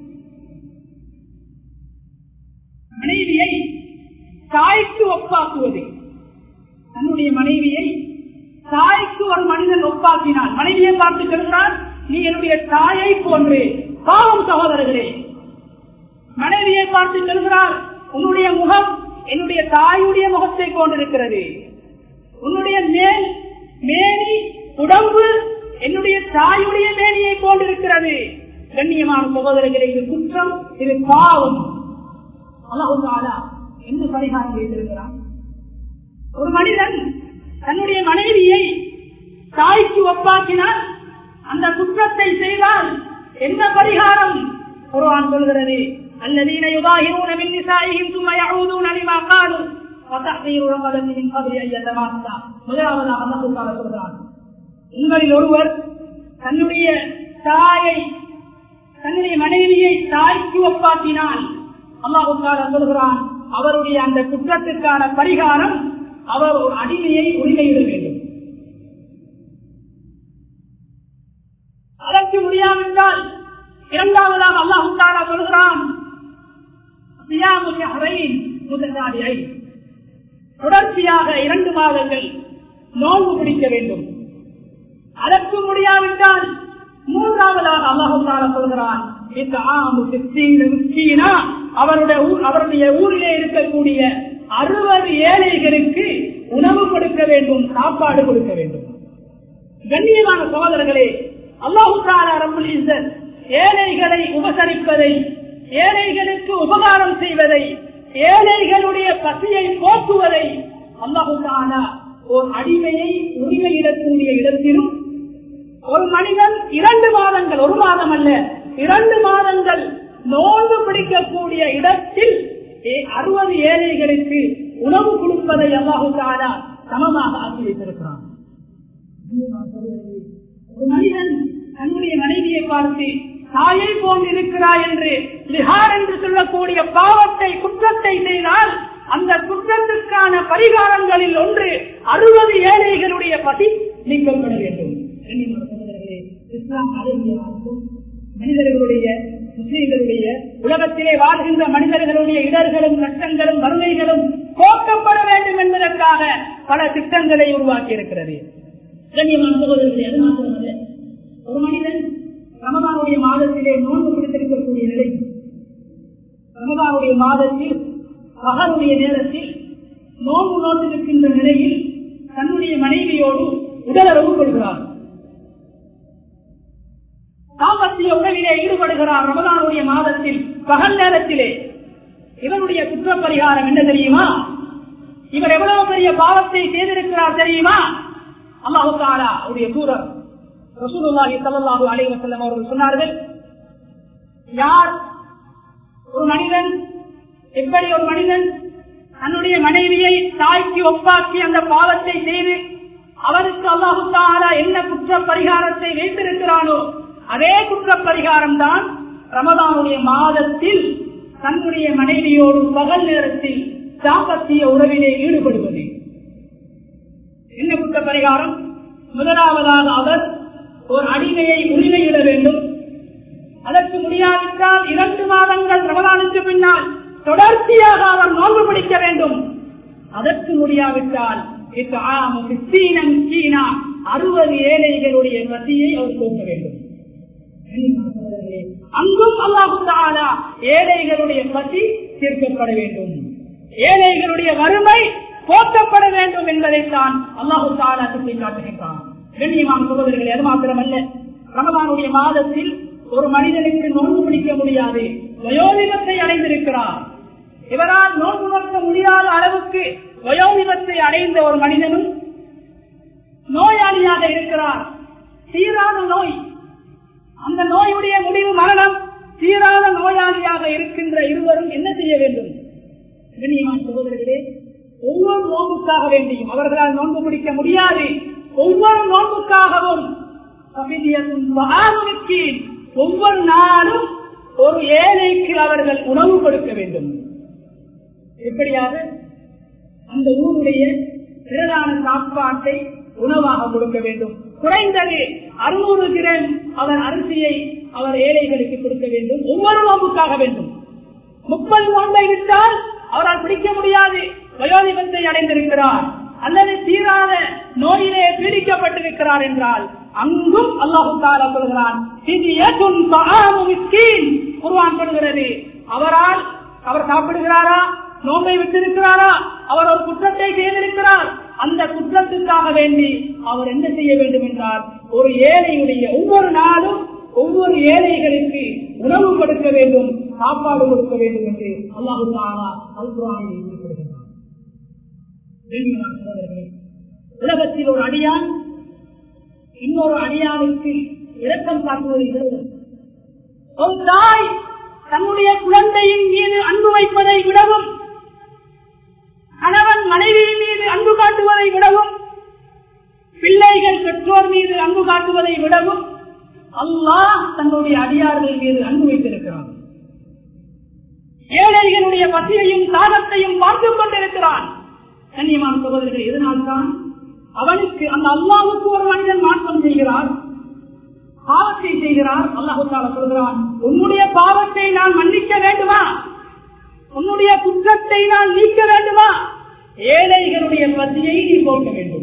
மனைவியை தாய்க்கு ஒப்பாக்குவது தன்னுடைய மனைவியை தாய்க்கு ஒரு மனிதன் ஒப்பாக்கினான் மனைவியை பார்த்து சொல்கிறான் நீ என்னுடைய தாயை போன்று பாவம் சகோதரர்களே மனைவியை பார்த்து சொல்கிறார் உன்னுடைய முகம் என்னுடைய தாயுடைய முகத்தை கொண்டிருக்கிறது உன்னுடைய மேல் மேனி உடம்பு என்னுடைய தாயுடைய மேனியை கொண்டிருக்கிறது கண்ணியமான சகோதரர்களே இது குற்றம் இது பாவம் அல்லாஹாலா என்ன பரிகாரம் செய்திருக்கிறான் ஒரு மனிதன் தன்னுடைய மனைவியை தாய்க்கு ஒப்பாக்கினால் அந்த குற்றத்தை செய்தால் என்ன பரிகாரம் குர்ஆன் சொல்கிறது الذين يظاهرون من نسائهم ثم يعودون لما قالوا وتحذير رقبة من قبل أن يتماسا முதலாவதாக அல்லாஹ் தஆலா சொல்கிறான் உங்களில் ஒருவர் தன்னுடைய தாயை தன்னுடைய மனைவியை தாய்க்கு ஒப்பாக்கினால் அல்லாஹு தஆலா சொல்கிறான் அவருடைய அந்த குற்றத்திற்கான பரிகாரம் அவர் ஒரு அடிமையை உரிமையிட வேண்டும் அதற்கு முடியாவிட்டால் இரண்டாவதாக அல்லாஹு தாலா சொல்கிறான் தொடர்ச்சியாக இரண்டு மாதங்கள் நோன்பு பிடிக்க வேண்டும் அதற்கு முடியாவிட்டால் மூன்றாவதாக அல்லாஹு தாலா சொல்கிறான் அவருடைய அவருடைய ஊரிலே இருக்கக்கூடிய அறுபது ஏழைகளுக்கு உணவு கொடுக்க வேண்டும் சாப்பாடு கொடுக்க வேண்டும் கண்ணியமான சகோதரர்களே அல்லாஹு தாலா ரபுல் ஏழைகளை உபசரிப்பதை ஏழைகளுக்கு உபகாரம் செய்வதை ஏழைகளுடைய பசியை போக்குவதை அல்லாஹு தாலா ஒரு அடிமையை உரிமையிடக்கூடிய இடத்திலும் ஒரு மனிதன் இரண்டு மாதங்கள் ஒரு மாதம் அல்ல இரண்டு மாதங்கள் நோன்பு பிடிக்கக்கூடிய இடத்தில் அறுபது ஏழைகளுக்கு உணவு கொடுப்பதை அல்லாஹு தாரா சமமாக ஆக்கி வைத்திருக்கிறான் ஒரு மனிதன் தன்னுடைய மனைவியை பார்த்து தாயை போன்றிருக்கிறாய் என்று லிஹார் என்று சொல்லக்கூடிய பாவத்தை குற்றத்தை செய்தால் அந்த குற்றத்திற்கான பரிகாரங்களில் ஒன்று அறுபது ஏழைகளுடைய பதி நீக்கப்பட வேண்டும் இஸ்லாம் மனிதர்களுடைய முஸ்லீம்களுடைய உலகத்திலே வாழ்கின்ற மனிதர்களுடைய இடர்களும் கஷ்டங்களும் வறுமைகளும் போக்கப்பட வேண்டும் என்பதற்காக பல திட்டங்களை உருவாக்கி இருக்கிறது கண்ணியமான சகோதரர்களே அது மாத்திரமல்ல ஒரு மனிதன் ரமதானுடைய மாதத்திலே நோன்பு பிடித்திருக்கக்கூடிய நிலை ரமதானுடைய மாதத்தில் பகலுடைய நேரத்தில் நோன்பு நோட்டிருக்கின்ற நிலையில் தன்னுடைய மனைவியோடு உடலுறவு கொள்கிறார் தாம்பத்திய உறவிலே ஈடுபடுகிறார் ரமதானுடைய மாதத்தில் பகல் நேரத்திலே இவருடைய குற்றப்பரிகாரம் என்ன தெரியுமா இவர் எவ்வளவு பெரிய பாவத்தை செய்திருக்கிறார் தெரியுமா அல்லாஹாலா அவருடைய தூரர் ரசூலுல்லாஹி ஸல்லல்லாஹு அலைஹி வஸல்லம் அவர்கள் சொன்னார்கள் யார் ஒரு மனிதன் எப்படி ஒரு மனிதன் தன்னுடைய மனைவியை தாய்க்கு ஒப்பாக்கி அந்த பாவத்தை செய்து அவருக்கு அல்லாஹு தாலா என்ன குற்ற பரிகாரத்தை வைத்திருக்கிறானோ அதே குற்ற பரிகாரம் தான் ரமதானுடைய மாதத்தில் தன்னுடைய மனைவியோடு பகல் நேரத்தில் தாம்பத்திய உறவிலே ஈடுபடுவது என்ன குற்ற பரிகாரம் முதலாவதாக அவர் ஒரு அடிமையை உரிமையிட வேண்டும் அதற்கு முடியாவிட்டால் இரண்டு மாதங்கள் ரமதானுக்கு பின்னால் தொடர்ச்சியாக அவர் நோன்பு பிடிக்க வேண்டும் அதற்கு முடியாவிட்டால் அறுபது ஏழைகளுடைய பசியை அவர் போக்க வேண்டும் அங்கும் அல்லாஹு ஏழைகளுடைய பசி தீர்க்கப்பட வேண்டும் ஏழைகளுடைய வறுமை போக்கப்பட வேண்டும் என்பதைத்தான் அல்லாஹு தாலா சுட்டி காட்டுகின்றான் கண்ணியமான சகோதரர்கள் அது மாத்திரமல்ல ரமதானுடைய மாதத்தில் ஒரு மனிதனுக்கு நோன்பு பிடிக்க முடியாது வயோதிபத்தை அடைந்திருக்கிறார் இவரால் நோன்பு நோக்க முடியாத அளவுக்கு வயோதிபத்தை அடைந்த ஒரு மனிதனும் நோயாளியாக இருக்கிறார் சீரான நோய் அந்த நோயுடைய முடிவு மரணம் சீரான நோயாளியாக இருக்கின்ற இருவரும் என்ன செய்ய வேண்டும் கண்ணியமான சகோதரர்களே ஒவ்வொரு நோன்புக்காக வேண்டியும் அவர்களால் நோன்பு பிடிக்க முடியாது ஒவ்வொரு நோன்புக்காகவும் ஒவ்வொரு நாளும் ஒரு ஏழைக்கு அவர்கள் உணவு கொடுக்க வேண்டும் எப்படியாக அந்த ஊருடைய பிரதான சாப்பாட்டை உணவாக கொடுக்க வேண்டும் குறைந்தது அறுநூறு கிராம் அவர் அரிசியை அவர் ஏழைகளுக்கு கொடுக்க வேண்டும் ஒவ்வொரு நோம்புக்காக வேண்டும் முப்பது நோன்பை விட்டால் அவரால் பிடிக்க முடியாது வயோதிபத்தை அடைந்திருக்கிறார் அல்லது தீராத நோயிலே பீடிக்கப்பட்டிருக்கிறார் என்றால் அங்கும் அல்லாஹு தாலா சொல்கிறான் குருவான் சொல்கிறது அவரால் அவர் சாப்பிடுகிறாரா நோம்பை விட்டிருக்கிறாரா அவர் ஒரு குற்றத்தை செய்திருக்கிறார் அந்த குற்றத்துக்காக வேண்டி அவர் என்ன செய்ய வேண்டும் என்றால் ஒரு ஏழையுடைய ஒவ்வொரு நாளும் ஒவ்வொரு ஏழைகளுக்கு உணவு கொடுக்க வேண்டும் சாப்பாடு கொடுக்க வேண்டும் என்று அல்லாஹு தாலா அல்குரானில் குறிப்பிடுகின்றார் உலகத்தில் ஒரு அடியான் இன்னொரு அடியானுக்கு இரக்கம் காட்டுவது விடவும் ஒரு தாய் தன்னுடைய குழந்தையின் மீது அன்பு வைப்பதை விடவும் கணவன் மனைவியின் மீது அன்பு காட்டுவதை விடவும் பிள்ளைகள் பெற்றோர் மீது அன்பு காட்டுவதை விடவும் அல்லாஹ் தன்னுடைய அடியார்கள் மீது அன்பு வைத்திருக்கிறான் ஏழைகளுடைய பசியையும் தாகத்தையும் பார்த்துக் கொண்டிருக்கிறான் கண்ணியமான சகோதரர்கள் எதனால்தான் அவனுக்கு அந்த அல்லாவுக்கு ஒரு மனிதன் மாற்றம் செய்கிறார் பாவத்தை செய்கிறார் அல்லாஹு சொல்கிறான் உன்னுடைய பாவத்தை நான் மன்னிக்க வேண்டுமா உன்னுடைய குற்றத்தை நான் நீக்க வேண்டுமா ஏழைகளுடைய பசியை நீ போக்க வேண்டும்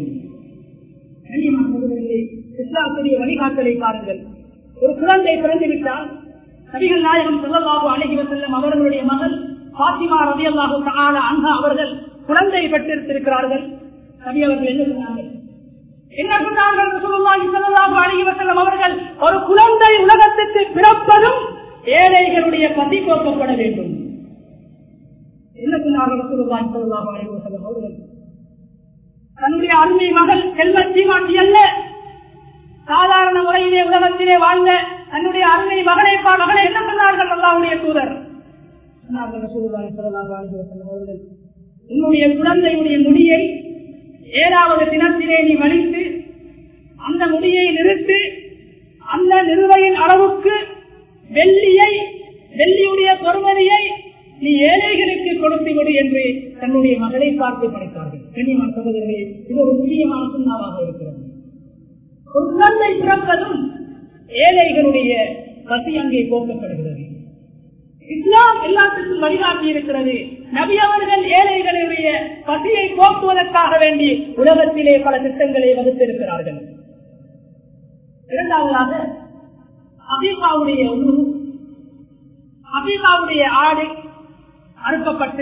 இஸ்லாத்துடைய வழிகாட்டலை பாருங்கள் ஒரு குழந்தை பிறந்துவிட்டால் நபிகள் நாயகம் செல்லவாகு அழகி செல்லும் அவர்களுடைய மகள் பாத்திமா ரவி அல்லாஹு அண்ணா அவர்கள் குழந்தை பெற்றிருக்கிறார்கள் நபி அவர்கள் என்ன சொன்னார்கள் என்ன சொன்னார்கள் அவர்கள் ஒரு குழந்தை உலகத்துக்கு பிறப்பதும் ஏழைகளுடைய பசி போக்கப்பட வேண்டும் என்ன சொன்னார்கள் அவர்கள் தன்னுடைய அருமை மகள் செல்வ சீமாட்டி அல்ல சாதாரண முறையிலே உலகத்திலே வாழ்ந்த தன்னுடைய அருமை மகனை பா மகனை என்ன சொன்னார்கள் அல்லாவுடைய தூதர் சொன்னார்கள் ரசூலுல்லாஹி ஸல்லல்லாஹு அலைஹி வஸல்லம் அவர்கள் உன்னுடைய குழந்தையுடைய முடியை ஏழாவது தினத்திலே நீ மலித்து அந்த முடியை நிறுத்து அந்த நிறுவையின் அளவுக்கு வெள்ளியை வெள்ளியுடைய பொறுமதியை நீ ஏழைகளுக்கு கொடுத்து விடு என்று தன்னுடைய மகளை பார்த்து படைத்தார்கள் கண்ணியமான சகோதரர்களே இது ஒரு முக்கியமான சுண்ணாவாக இருக்கிறது ஒரு குழந்தை பிறப்பதும் ஏழைகளுடைய பசி அங்கே போக்கப்படுகிறது இஸ்லாம் எல்லாத்துக்கும் வழிகாட்டி இருக்கிறது நபி அவர்கள் ஏழைகளுடைய பசியை போக்குவதற்காக வேண்டி உலகத்திலே பல திட்டங்களை வகுத்திருக்கிறார்கள் இரண்டாவதாக அபீகாவுடைய உணவு அபீகாவுடைய ஆடு அறுக்கப்பட்டு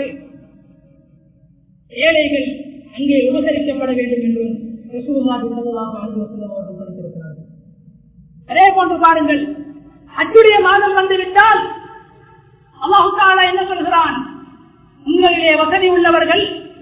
ஏழைகள் அங்கே உபசரிக்கப்பட வேண்டும் என்றும் ரசூலுல்லாஹி ஸல்லல்லாஹு அலைஹி வஸல்லம் அவர்கள் படித்திருக்கிறார்கள் அதே போன்று பாருங்கள் அச்சுடைய மாதம் வந்துவிட்டால் அல்லாஹு தாலா என்ன சொல்கிறான் உங்களிலே வசதி உள்ளவர்கள்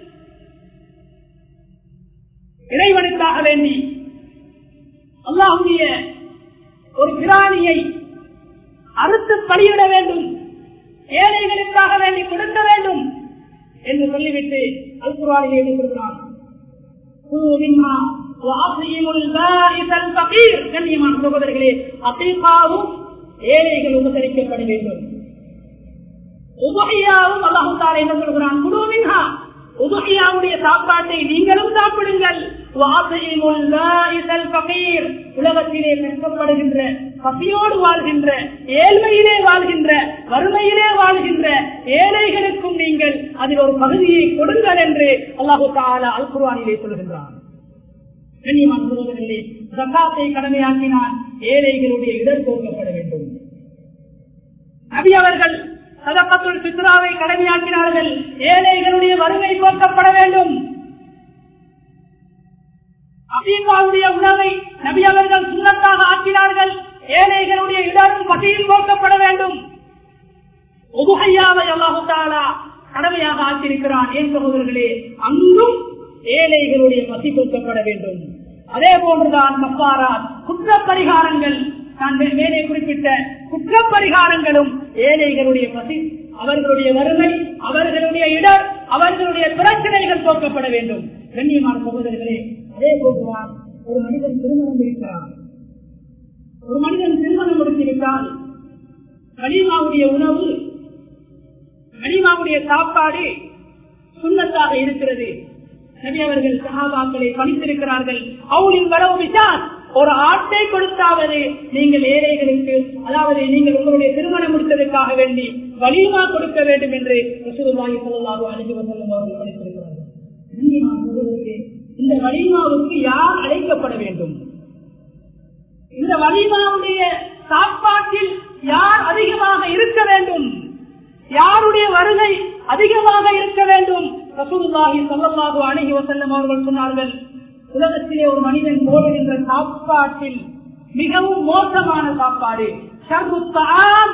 இறைவனுக்காக வேண்டி அல்லாஹுடைய ஒரு பிராணியை அறுத்து பலியிட வேண்டும் ஏழைகளுக்காக வேண்டி கொடுக்க வேண்டும் என்று சொல்லிவிட்டு அல்குரானிலே என்ன சொல்கிறான் குழு மின்ஹா وأطعموا البائس الفقير கண்ணியமான சகோதரர்களே அத்தீகாவும் ஏழைகள் உபசரிக்கப்பட வேண்டும் உபகையாவும் அல்லாஹு தாலா என்ன சொல்கிறான் குழுவின்ஹா உபகையாவுடைய சாப்பாட்டை நீங்களும் சாப்பிடுங்கள் வாசையிமுல் பாஇஸல் ஃபகீர். உலகத்திலே கஷ்டப்படுகின்ற பசியோடு வாழ்கின்ற ஏழ்மையிலே வாழ்கின்ற வறுமையிலே வாழ்கின்ற ஏழைகளுக்கும் நீங்கள் அதில் ஒரு பகுதியை கொடுங்கள் என்று அல்லாஹு தாலா அல் குர்ஆனிலே சொல்கின்றான் கண்ணியமான சகோதரர்களே ஜக்காத்தை கடமையாக்கினால் ஏழைகளுடைய இடர் போக்கப்பட வேண்டும் நபி அவர்கள் சதக்கத்துள் சித்ராவை கடமையாக்கினார்கள் ஏழைகளுடைய வறுமை போக்கப்பட வேண்டும் அபீகாவுடைய உணவை நபி அவர்கள் சுண்ணத்தாக ஆக்கினார்கள் ஏழைகளுடைய இடரும் பசியில் போக்கப்பட வேண்டும் உபகையாவை அல்லாஹு தாலா கடமையாக ஆக்கியிருக்கிறான் ஏன் சகோதரர்களே அங்கும் ஏழைகளுடைய பசி போக்கப்பட வேண்டும் அதே போன்றுதான் கப்பாரா குற்ற பரிகாரங்கள் நான் மே- மேலே குறிப்பிட்ட குற்ற பரிகாரங்களும் ஏழைகளுடைய பசி அவர்களுடைய வறுமை அவர்களுடைய இடர் அவர்களுடைய பிரச்சனைகள் போக்கப்பட வேண்டும் கண்ணியமான சகோதரர்களே அதே போன்றுதான் ஒரு மனிதன் திருமணம் இருக்கிறார் ஒரு மனிதன் திருமணம் முடித்துவிட்டால் கனிமாவுடைய உணவு கனிமாவுடைய சாப்பாடு சுண்ணத்தாக இருக்கிறது நபி அவர்கள் சகாபாக்களை பணித்திருக்கிறார்கள் அவளின் வரவு விசார் ஒரு ஆட்டை கொடுத்தாவது நீங்கள் ஏழைகளுக்கு அதாவது நீங்கள் உங்களுடைய திருமணம் முடித்ததற்காக வேண்டி வலிமா கொடுக்க வேண்டும் என்று ரசூலுல்லாஹி ஸல்லல்லாஹு அலைஹி வஸல்லம் அவர்கள் பணித்திருக்கிறார்கள் கண்ணியமான சகோதரர்களே, இந்த வலிமாவுக்கு யார் அழைக்கப்பட வேண்டும் இந்த வலிமாவுடைய சாப்பாட்டில் யார் அதிகமாக இருக்க வேண்டும் யாருடைய வருகை அதிகமாக இருக்க வேண்டும் ரசூலுல்லாஹி ஸல்லல்லாஹு அலைஹி வஸல்லம் அவர்கள் சொன்னார்கள் உலகத்திலே ஒரு மனிதன் போடுகின்ற சாப்பாட்டில் மிகவும் மோசமான சாப்பாடு ஷர்ரு தஆம்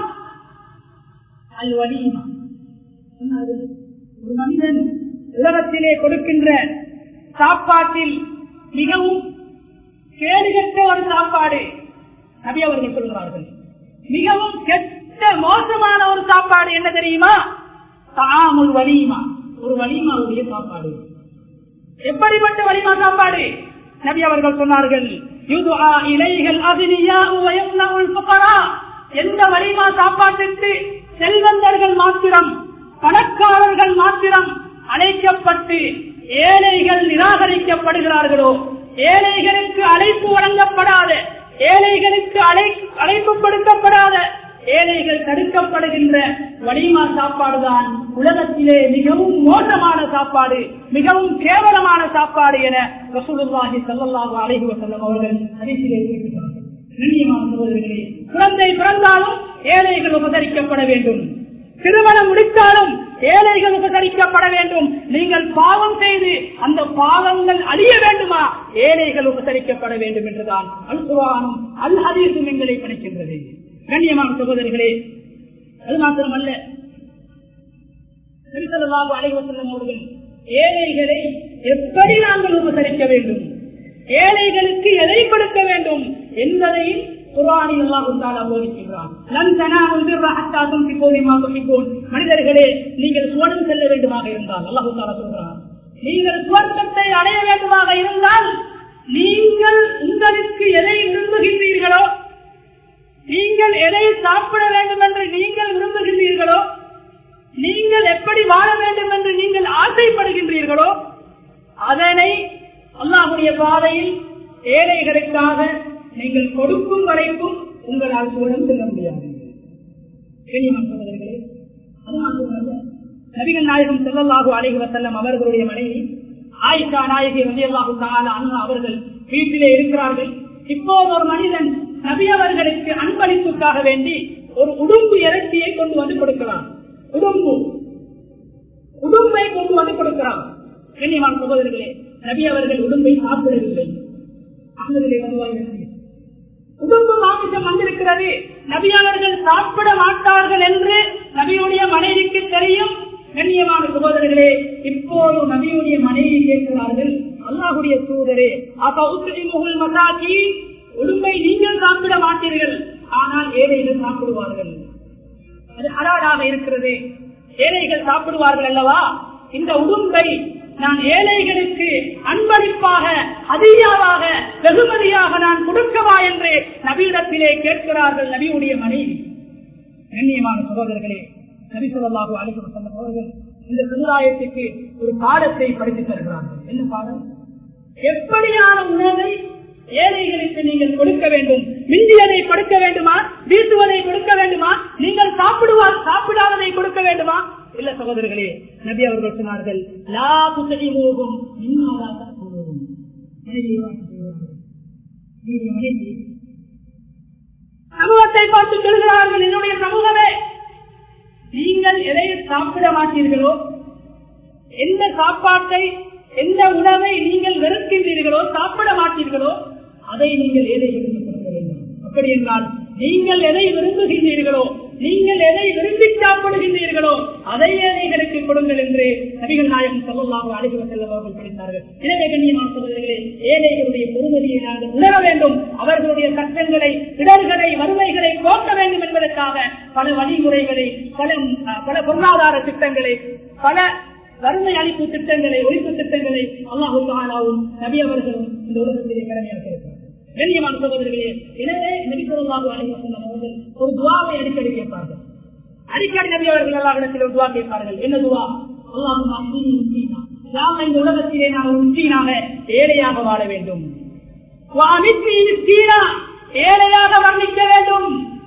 அல் வலீமா சொன்னார்கள், ஒரு மனிதன் உலகத்திலே கொடுக்கின்ற சாப்பாட்டில் மிகவும் கேடுகட்ட ஒரு சாப்பாடு நபி அவர்கள் சொல்கிறார்கள் மிகவும் கெட்ட மோசமான ஒரு சாப்பாடு என்ன தெரியுமா தாமுல் வலிமா ஒரு வலிமாவுடைய சாப்பாடு எப்படிப்பட்ட வலிமா சாப்பாடு நபி அவர்கள் சொன்னார்கள் யுதுஆ இலைகள் அகிலியாஉ வயம்னஉல் ஃபுகரா எந்த வலிமா சாப்பாட்டிற்கு செல்வந்தர்கள் மாத்திரம் பணக்காரர்கள் மாத்திரம் அழைக்கப்பட்டு ஏழைகள் நிராகரிக்கப்படுகிறார்களோ ஏழைகளுக்கு அழைப்பு வழங்கப்படாத ஏழைகளுக்கு அழை அழைப்பு கொடுக்கப்படாத ஏழைகள் தடுக்கப்படுகின்ற வலிமா சாப்பாடுதான் உலகத்திலே மிகவும் மோசமான சாப்பாடு மிகவும் கேவலமான சாப்பாடு என ரசூலுல்லாஹி ஸல்லல்லாஹு அலைஹி வஸல்லம் அவர்கள் ஹதீஸிலே குறிப்பிட்டார்கள் கண்ணியமான சகோதரர்களே குழந்தை பிறந்தாலும் ஏழைகள் உபசரிக்கப்பட வேண்டும் திருமணம் முடித்தாலும் ஏழைகள் உபசரிக்கப்பட வேண்டும் நீங்கள் பாவம் செய்து அந்த பாவங்கள் அழிய வேண்டுமா ஏழைகள் உபசரிக்கப்பட வேண்டும் என்றுதான் அல் குர்ஆனும் அல் ஹதீஸும் எங்களை பணிக்கின்றது கண்ணியமான சகோதரிகளே அது மாத்திரமல்ல நபிசல்லாஹு அலைஹி வஸல்லம் அவர்கள் ஏழைகளை எப்படி நாங்கள் உபசரிக்க வேண்டும் ஏழைகளுக்கு எதை கொடுக்க வேண்டும் என்பதை குரானில் அல்லாஹு தாலா போதிக்கிறான் லன் தனாலுல் பிர்ர ஹத்தா துன்ஃபிகூ மிம்மா துஹிப்பூன். மனிதர்களே நீங்கள் சுவனம் செல்ல வேண்டுமாக இருந்தால் அல்லாஹு தாலா சொல்கிறான் நீங்கள் சுவர்க்கத்தை அடைய வேண்டுமாக இருந்தால் நீங்கள் உங்களுக்கு எதை விரும்புகின்றீர்களோ நீங்கள் எதை சாப்பிட வேண்டும் என்று நீங்கள் விரும்புகின்றீர்களோ நீங்கள் எப்படி வாழ வேண்டும் என்று நீங்கள் ஆசைப்படுகின்றீர்களோ அதனை அல்லாஹுடைய பாதையில் ஏழைகளுக்காக நீங்கள் கொடுக்கும் வரைக்கும் உங்களால் சூழல் செல்ல முடியாது கண்ணியமான சகோதரர்களே, அது மாத்திரமல்ல, நபிகள் நாயகம் செல்லல்லாஹு அலைஹி வஸல்லம் அவர்களுடைய மனைவி ஆயிஷா நாயகி ரலியல்லாஹு தஆலா அன்ஹா அவர்கள் வீட்டிலே இருக்கிறார்கள் இப்போது ஒரு மனிதன் நபி அவர்களுக்கு அன்பளிப்புக்காக வேண்டி ஒரு உடும்பு இறைச்சியை கொண்டு வந்து கொடுக்கிறான் உடும்பு உடும்பை கொண்டு வந்து கொடுக்கிறான் கண்ணியமான சகோதரர்களே நபி அவர்கள் உடும்பை சாப்பிடவில்லை அகமதிலே வருவாய் உடும்பு மாமிசம் வந்திருக்கிறது நபி அவர்கள் சாப்பிட மாட்டார்கள் என்று நபியுடைய மனைவிக்கு தெரியும் கண்ணியமான சகோதரர்களே இப்போது நபியுடைய மனைவி கேட்கிறார்கள் அல்லாஹுடைய தூதரே அப்ப உத்திரி முகல் மசாக்கி உடும்பை நீங்கள் சாப்பிட மாட்டீர்கள் ஆனால் ஏழைகள் சாப்பிடுவார்கள் அது ஹலாலாக இருக்கிறது ஏழைகள் சாப்பிடுவார்கள் அல்லவா இந்த உடும்பை நான் ஏழைகளுக்கு அன்பளிப்பாக அதிகாவாக வெகுமதியாக நான் கொடுக்கவா என்று நபியிடத்திலே கேட்கிறார்கள் நபியுடைய மனைவி கண்ணியமான சகோதரர்களே நபி சொல்லாஹு அழைக்க சொன்ன அவர்கள் இந்த சமுதாயத்துக்கு ஒரு பாடத்தை படித்து தருகிறார்கள் என்ன பாடம் எப்படியான உணவை ஏழைகளுக்கு நீங்கள் கொடுக்க வேண்டும் மிஞ்சியதை கொடுக்க வேண்டுமா வீசுவதை கொடுக்க வேண்டுமா நீங்கள் சாப்பிடுவார் சாப்பிடாததை கொடுக்க வேண்டுமா இல்ல சகோதரர்களே நபி அவர்கள் சொன்னார்கள் லா புத்தகி மோகம் இன்னாரா தப்புவோம் மனைவி சமூகத்தை பார்த்து சொல்கிறார்கள் என்னுடைய சமூகமே நீங்கள் எதை சாப்பிட மாட்டீர்களோ எந்த சாப்பாட்டை எந்த உணவை நீங்கள் வெறுக்கின்றீர்களோ சாப்பிட மாட்டீர்களோ அதை நீங்கள் ஏழைகளுக்கு கொடுக்க வேண்டும் அப்படி என்றால் நீங்கள் எதை விரும்புகின்றீர்களோ நீங்கள் எதை விரும்பி சாப்பிடுகின்றீர்களோ அதை ஏழைகளுக்கு கொடுங்கள் என்று நபிகள் நாயகம் சொல்லலாக அழைப்பு செல்லும் அவர்கள் படித்தார்கள் எனவே கண்ணியமான சகோதரர்களே ஏழைகளுடைய பொறுமதியை நாங்கள் உணர வேண்டும் அவர்களுடைய சட்டங்களை இடர்களை வறுமைகளை போக்க வேண்டும் என்பதற்காக பல வழிமுறைகளை பல பல பொருளாதார திட்டங்களை பல வறுமை அளிப்பு திட்டங்களை ஒழிப்பு திட்டங்களை அல்லாஹு தாலாவும் நபி அவர்களும் இந்த உலகத்திலே கடமையாக இருக்கிறார் கண்ணியமான சகோதரர்களே எனவே நபி சொல்லாஹு அலைஹி அவர்கள் ஒரு துவாவை அடிக்கடி கேட்பார்கள் அடிக்கடி நபி அவர்கள் எல்லா இடத்திலும் ஒரு துவா கேட்பார்கள் என்ன துவா அல்லாஹ் நாம் இந்த உலகத்திலே நாம் முஸ்லீனாக ஏழையாக வாழ வேண்டும் வாமித்தி மிஸ்கீனா, ஏழையாக வர்ணிக்க வேண்டும்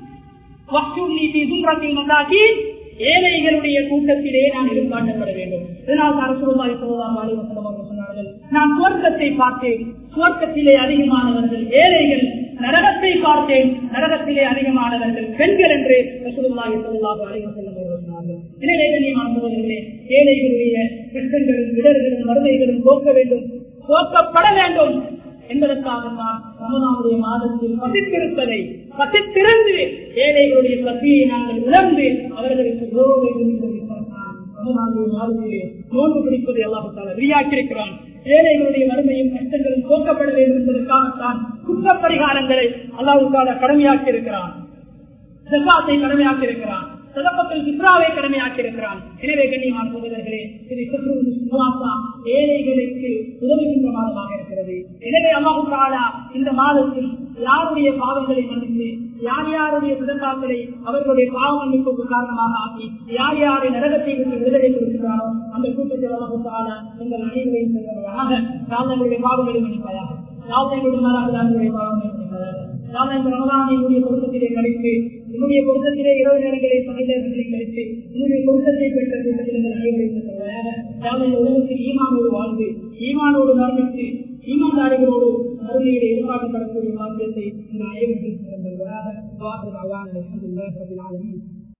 வக்துப்னி ஃபீ ஸும்ரத்தில் மசாகீன், ஏழைகளுடைய கூட்டத்திலே நான் எதிர்பார்க்கப்பட வேண்டும் இதனால் தான் ரசூலுல்லாஹி ஸல்லல்லாஹு அலைஹி வஸல்லம் அவர்கள் சொன்னார்கள் நான் சுவர்க்கத்தை பார்த்தேன் சுவர்க்கத்திலே அதிகமானவர்கள் ஏழைகள் நரகத்தை பார்த்தேன் நரகத்திலே அதிகமானவர்கள் பெண்கள் என்று ரசூலுல்லாஹி ஸல்லல்லாஹு அலைஹி வஸல்லம் அவர்கள் சொன்னார்கள் எனவே கண்ணியமான சகோதரர்களே ஏழைகளுடைய கஷ்டங்களும் இடர்களும் வறுமைகளும் போக்க வேண்டும் போக்கப்பட வேண்டும் என்பதற்காக தான் ரமதானுடைய மாதத்தில் பசித்திருப்பதை பசித்திருந்து ஏழைகளுடைய பசியை நாங்கள் உணர்ந்து அவர்களுக்கு உதவ வேண்டும் என்பதற்காக ரமதானுடைய மாதத்திலே நோன்பு பிடிப்பதை எல்லாம் விரியாக்கியிருக்கிறான் ஏழைகளுடைய வறுமையும் கஷ்டங்களும் போக்கப்பட வேண்டும் என்பதற்காகத்தான் குற்ற பரிகாரங்களை அல்லாவுக்காக கடமையாக்கி இருக்கிறான் செல்வாத்தை கடமையாக்கி இருக்கிறான் சதப்பத்தில் சித்ராவை கடமையாக்கி இருக்கிறான் எனவே கண்ணியமான சகோதரர்களே இது சுற்றுலா ஏழைகளுக்கு உதவுகின்ற மாதமாக இருக்கிறது எனவே அல்லாஹு தாலா இந்த மாதத்தில் யாருடைய பாவங்களை மன்னித்து யார் யாருடைய சிதக்காக்களை அவர்களுடைய பாவ மன்னிப்புக்கு காரணமாக ஆக்கி யார் யாரை நரகத்தை விட்டு விடுதலை கொடுக்கிறாரோ அந்த கூட்டத்தில் அல்லாஹு தாலா எங்கள் அனைவரையும் செல்வதாக தாங்களுடைய பாவங்களை மன்னிப்பாயாக தாங்களுடைய மாறாக பாவங்களை மன்னிப்பாயாக ரமதானுடைய பொருத்தத்திலே கழித்து உன்னுடைய பொருத்தத்திலே இரவு நேரங்களை பகைதர்களை கழித்து உன்னுடைய பொருத்தத்தை பெற்ற கூட்டத்தில் அனைவரையும் உலகத்தில் ஈமானோடு வாழ்ந்து ஈமானோடு மரணித்து ஈமான்தாரிகளோடு மறுமையிலே எதிர்பார்க்கப்படக்கூடிய மாற்றத்தை இந்த அனைவரும்